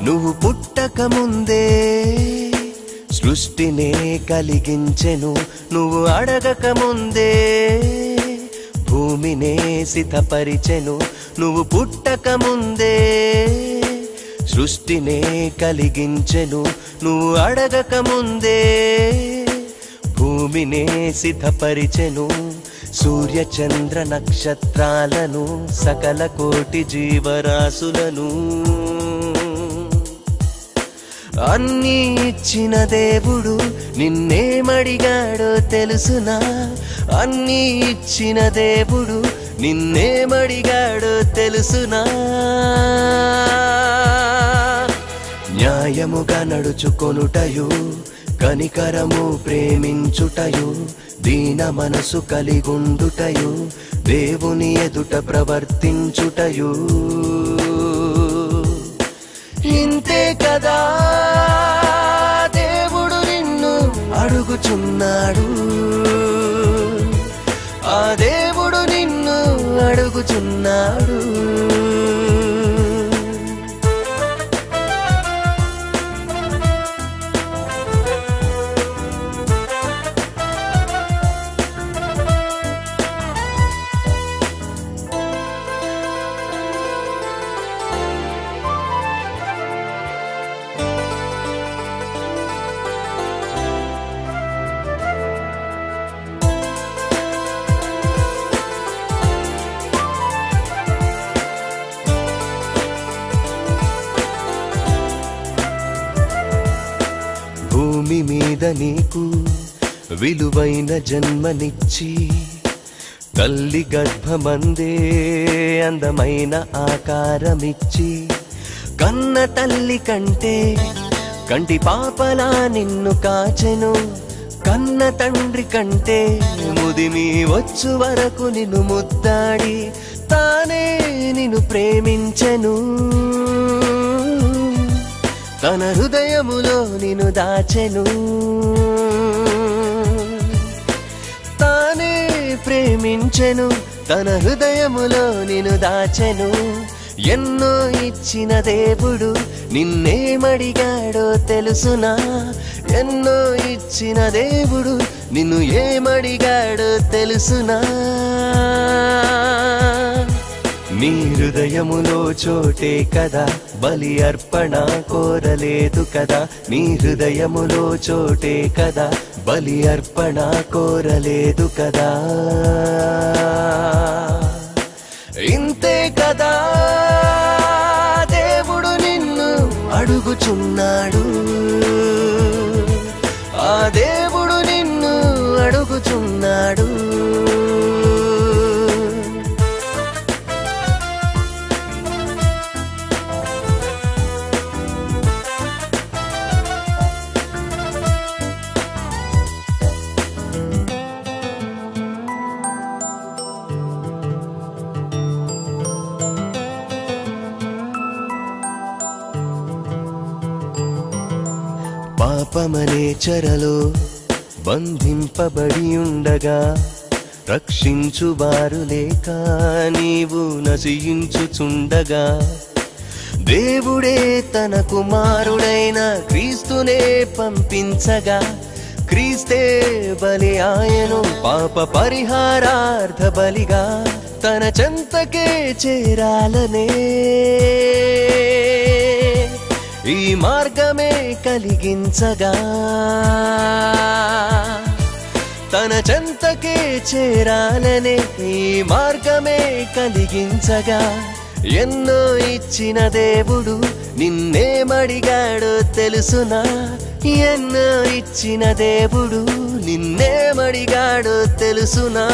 నువ్వు పుట్టక ముందే సృష్టినే కలిగించెను నువ్వు అడగక ముందే భూమినే సిద్ధపరిచెను నువ్వు పుట్టక ముందే సృష్టినే కలిగించెను నువ్వు అడగక ముందే భూమినే సిద్ధపరిచెను సూర్య చంద్ర నక్షత్రాలను సకల కోటి జీవరాశులను అన్నీ ఇచ్చిన దేవుడు నిన్నేమడిగాడో తెలుసునా అన్నీ ఇచ్చిన దేవుడు నిన్నేమడిగాడో తెలుసునా న్యాయముగా నడుచుకొనుటయు కనికరము ప్రేమించుటయు దీన మనసు కలిగుండుటయు దేవుని ఎదుట ప్రవర్తించుటయు ఇంతే కదా దేవుడు నిన్ను అడుగుచున్నాడు ఆ దేవుడు నిన్ను అడుగుచున్నాడు భూమి మీద నీకు విలువైన జన్మనిచ్చి తల్లి గర్భమందే అందమైన ఆకారమిచ్చి కన్న తల్లి కంటే కంటి పాపలా నిన్ను కాచెను కన్న తండ్రి కంటే ముదిమి వచ్చు వరకు నిన్ను ముద్దాడి తానే నిన్ను ప్రేమించెను తన హృదయములో నిన్ను దాచెను తానే ప్రేమించెను తన హృదయములో నిన్ను దాచెను ఎన్నో ఇచ్చిన దేవుడు నిన్నేమడిగాడో తెలుసునా ఎన్నో ఇచ్చిన దేవుడు నిన్ను ఏమడిగాడో తెలుసునా నీ హృదయములో చోటే కదా బలి అర్పణ కోరలేదు కదా నీ హృదయములో చోటే కదా బలి అర్పణ కోరలేదు కదా ఇంతే కదా దేవుడు నిన్ను అడుగుచున్నాడు ఆ దేవుడు నిన్ను అడుగుచున్నాడు పాపమనే చెరలో బంధింపబడి ఉండగా రక్షించువారు లేక నీవు నశించుచుండగా దేవుడే తన కుమారుడైన క్రీస్తునే పంపించగా క్రీస్తే బలి ఆయను పాప పరిహారార్థ బలిగా తన చెంతకే చేరాలనే ఈ మార్గమే కలిగించగా తన చెంతకే చేరాలనే ఈ మార్గమే కలిగించగా ఎన్నో ఇచ్చిన దేవుడు నిన్నేమడిగాడో తెలుసునా ఎన్నో ఇచ్చిన దేవుడు నిన్నేమడిగాడో తెలుసునా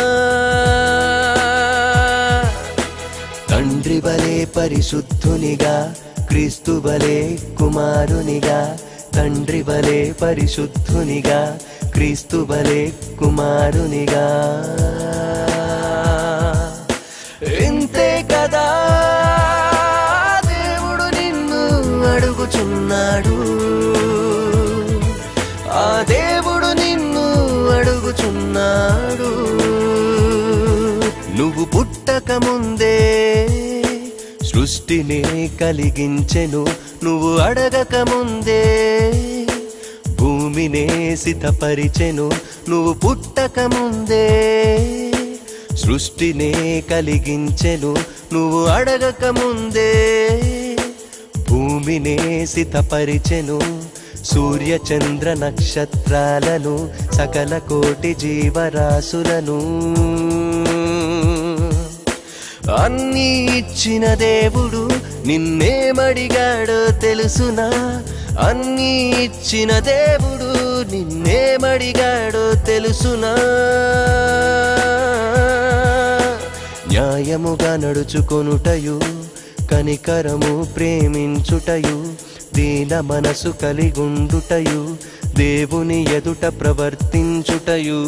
తండ్రి బలే పరిశుద్ధునిగా క్రీస్తు బలే కుమారునిగా తండ్రి బలే పరిశుద్ధునిగా క్రీస్తు బలే కుమారునిగా ఇంతే కదా దేవుడు నిన్ను అడుగుచున్నాడు ఆ దేవుడు నిన్ను అడుగుచున్నాడు నువ్వు పుట్టక ముందే సృష్టినే కలిగించెను నువ్వు అడగక ముందే భూమినే సితపరిచెను నువ్వు పుట్టక ముందే సృష్టినే కలిగించెను నువ్వు అడగక ముందే భూమినే సితపరిచెను సూర్య చంద్ర నక్షత్రాలను సకల కోటి జీవరాశులను అన్నీ ఇచ్చిన దేవుడు నిన్నేమడిగాడో తెలుసునా అన్నీ ఇచ్చిన దేవుడు నిన్నేమడిగాడో తెలుసునా న్యాయముగా నడుచుకొనుటయు కనికరము ప్రేమించుటయు దీన మనసు కలిగుండుటయు దేవుని ఎదుట ప్రవర్తించుటయు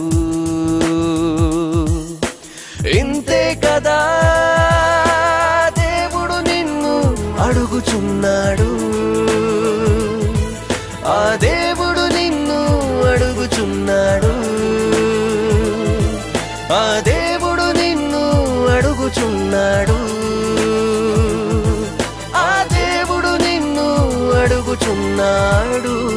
ఇంతే కదా దేవుడు నిన్ను అడుగుచున్నాడు ఆ దేవుడు నిన్ను అడుగుచున్నాడు ఆ దేవుడు నిన్ను అడుగుచున్నాడు ఆ దేవుడు నిన్ను అడుగుచున్నాడు